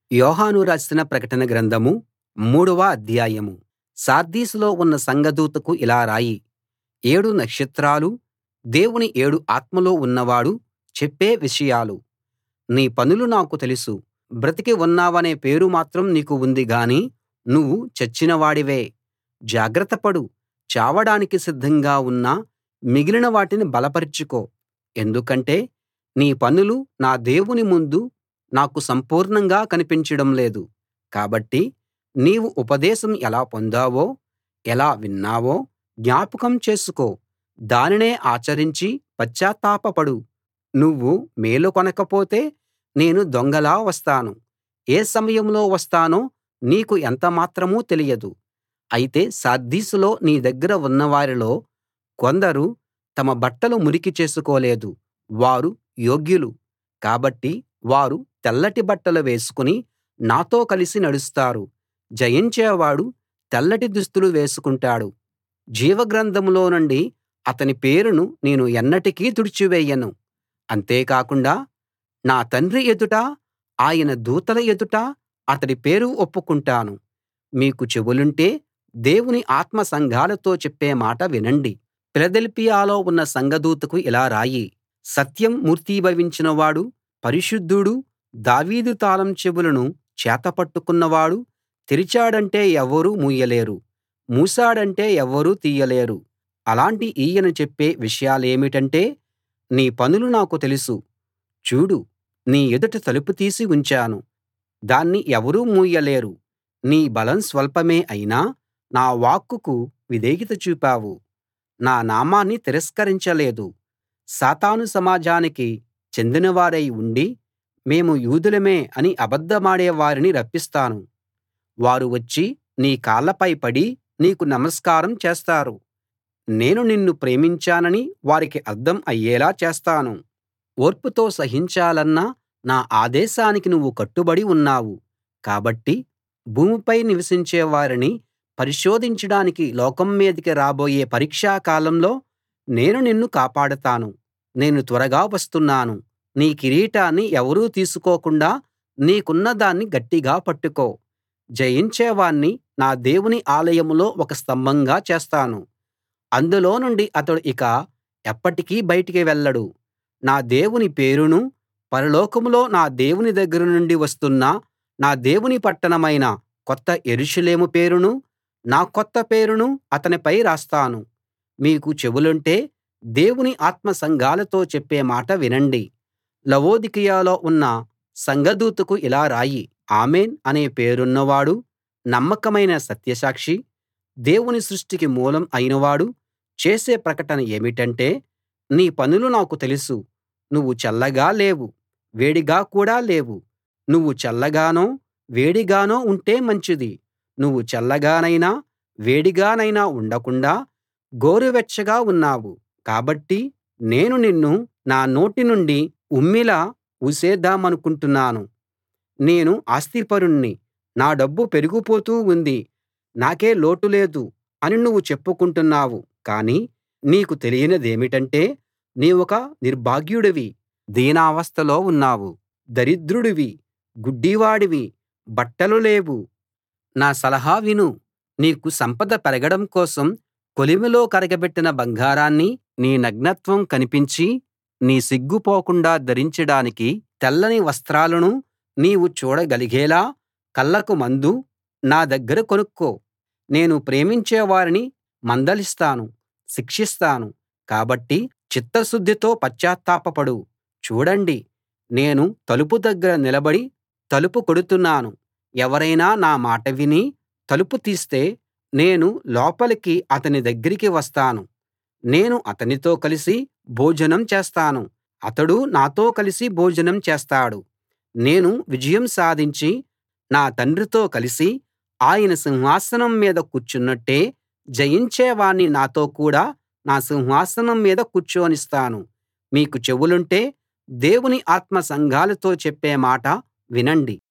యోహాను రాసిన ప్రకటన గ్రంథం మూడవ అధ్యాయం సార్దీసులో ఉన్న సంఘదూతకు ఇలా రాయి ఏడు నక్షత్రాలూ దేవుని ఏడు ఆత్మలు ఉన్నవాడు చెప్పే విషయాలు నీ పనులు నాకు తెలుసు బ్రతికి ఉన్నావనే పేరు మాత్రం నీకు ఉంది గాని నువ్వు చచ్చిన వాడివే జాగ్రత్త పడు చావడానికి సిద్ధంగా ఉన్న మిగిలిన వాటిని బలపరచుకో ఎందుకంటే నీ పనులు నా దేవుని ముందు నాకు సంపూర్ణంగా కనిపించడం లేదు కాబట్టి నీవు ఉపదేశం ఎలా పొందావో ఎలా విన్నావో జ్ఞాపకం చేసుకో దానినే ఆచరించి పశ్చాత్తాపపడు నువ్వు మేలుకొనకపోతే నేను దొంగలా వస్తాను ఏ సమయంలో వస్తానో నీకు ఎంతమాత్రం తెలియదు అయితే సార్దీసులో నీ దగ్గర ఉన్నవారిలో కొందరు తమ బట్టలు మురికి చేసుకోలేదు వారు యోగ్యులు కాబట్టి వారు తెల్లటి బట్టలు వేసుకుని నాతో కలిసి నడుస్తారు జయించేవాడు తెల్లటి దుస్తులు వేసుకుంటాడు జీవగ్రంథంలో నుండి అతని పేరును నేను ఎన్నటికీ తుడిచివేయను అంతేకాకుండా నా తండ్రి ఎదుట ఆయన దూతల ఎదుట అతడి పేరు ఒప్పుకుంటాను మీకు చెవులుంటే దేవుని ఆత్మ సంఘాలతో చెప్పే మాట వినండి ఫిలదెల్ఫియలో ఉన్న సంఘదూతకు ఇలా రాయి సత్యం మూర్తీభవించిన వాడు పరిశుద్ధుడు దావీదు తాళం చెవులను చేతపట్టుకున్నవాడు తెరిచాడంటే ఎవరూ మూయలేరు మూశాడంటే ఎవ్వరూ తీయలేరు అలాంటి ఈయన చెప్పే విషయాలేమిటంటే నీ పనులు నాకు తెలుసు చూడు నీ ఎదుట తలుపు తీసి ఉంచాను దాన్ని ఎవరూ మూయలేరు నీ బలం స్వల్పమే అయినా నా వాక్కుకు విధేయత చూపావు నా నామాన్ని తిరస్కరించలేదు సాతాను సమాజానికి చెందినవారై ఉండి మేము యూదులమే అని అబద్ధమాడే వారిని రప్పిస్తాను వారు వచ్చి నీ కాళ్ళపై పడి నీకు నమస్కారం చేస్తారు నేను నిన్ను ప్రేమించానని వారికి అర్థం అయ్యేలా చేస్తాను ఓర్పుతో సహించాలన్న నా ఆదేశానికి నువ్వు కట్టుబడి ఉన్నావు కాబట్టి భూమిపై నివసించే వారిని పరిశోధించడానికి లోకం మీదికి రాబోయే పరీక్షా కాలంలో నేను నిన్ను కాపాడతాను నేను త్వరగా వస్తున్నాను నీ కిరీటాన్ని ఎవరూ తీసుకోకుండా నీకున్న దాన్ని గట్టిగా పట్టుకో జయించేవాణ్ణి నా దేవుని ఆలయంలో ఒక స్తంభంగా చేస్తాను అందులో నుండి అతడు ఇక ఎప్పటికీ బయటికి వెళ్ళడు నా దేవుని పేరునూ పరలోకంలో నా దేవుని దగ్గర నుండి వస్తున్న నా దేవుని పట్టణమైన కొత్త యెరూషలేము పేరునూ నా కొత్త పేరునూ అతనిపై రాస్తాను మీకు చెవులుంటే దేవుని ఆత్మ సంఘాలతో చెప్పే మాట వినండి లవొదికయలో ఉన్న సంఘదూతకు ఇలా రాయి ఆమేన్ అనే పేరున్నవాడు నమ్మకమైన సత్యసాక్షి దేవుని సృష్టికి మూలం అయినవాడు చేసే ప్రకటన ఏమిటంటే నీ పనులు నాకు తెలుసు నువ్వు చల్లగా లేవు వేడిగా కూడా లేవు నువ్వు చల్లగానో వేడిగానో ఉంటే మంచిది నువ్వు చల్లగానైనా వేడిగానైనా ఉండకుండా గోరువెచ్చగా ఉన్నావు కాబట్టి నేను నిన్ను నా నోటి నుండి ఉమ్మిలా ఊసేద్దామనుకుంటున్నాను నేను ఆస్తిపరుణ్ణి నా డబ్బు పెరిగిపోతూ ఉంది నాకే లోటు లేదు అని నువ్వు చెప్పుకుంటున్నావు కానీ నీకు తెలియనిదేమిటంటే నీవొక నిర్భాగ్యుడివి దీనావస్థలో ఉన్నావు దరిద్రుడివి గుడ్డివాడివి బట్టలు లేవు నా సలహా విను నీకు సంపద పెరగడం కోసం కొలిమిలో కరగబెట్టిన బంగారాన్ని నీ నగ్నత్వం కనిపించి నీ సిగ్గు పోకుండా ధరించడానికి తెల్లని వస్త్రాలను నీవు చూడగలిగేలా కళ్ళకు మందు నా దగ్గర కొనుక్కో నేను ప్రేమించే వారిని మందలిస్తాను శిక్షిస్తాను కాబట్టి చిత్తశుద్ధితో పశ్చాత్తాపపడు చూడండి నేను తలుపు దగ్గర నిలబడి తలుపు కొడుతున్నాను ఎవరైనా నా మాట విని తలుపు తీస్తే నేను లోపలికి అతని దగ్గరికి వస్తాను నేను అతనితో కలిసి భోజనం చేస్తాను అతడు నాతో కలిసి భోజనం చేస్తాడు నేను విజయం సాధించి నా తండ్రితో కలిసి ఆయన సింహాసనం మీద కూర్చున్నట్టే జయించేవాణ్ణి నాతో కూడా నా సింహాసనం మీద కూర్చోనిస్తాను మీకు చెవులుంటే దేవుని ఆత్మ సంఘాలతో చెప్పే మాట వినండి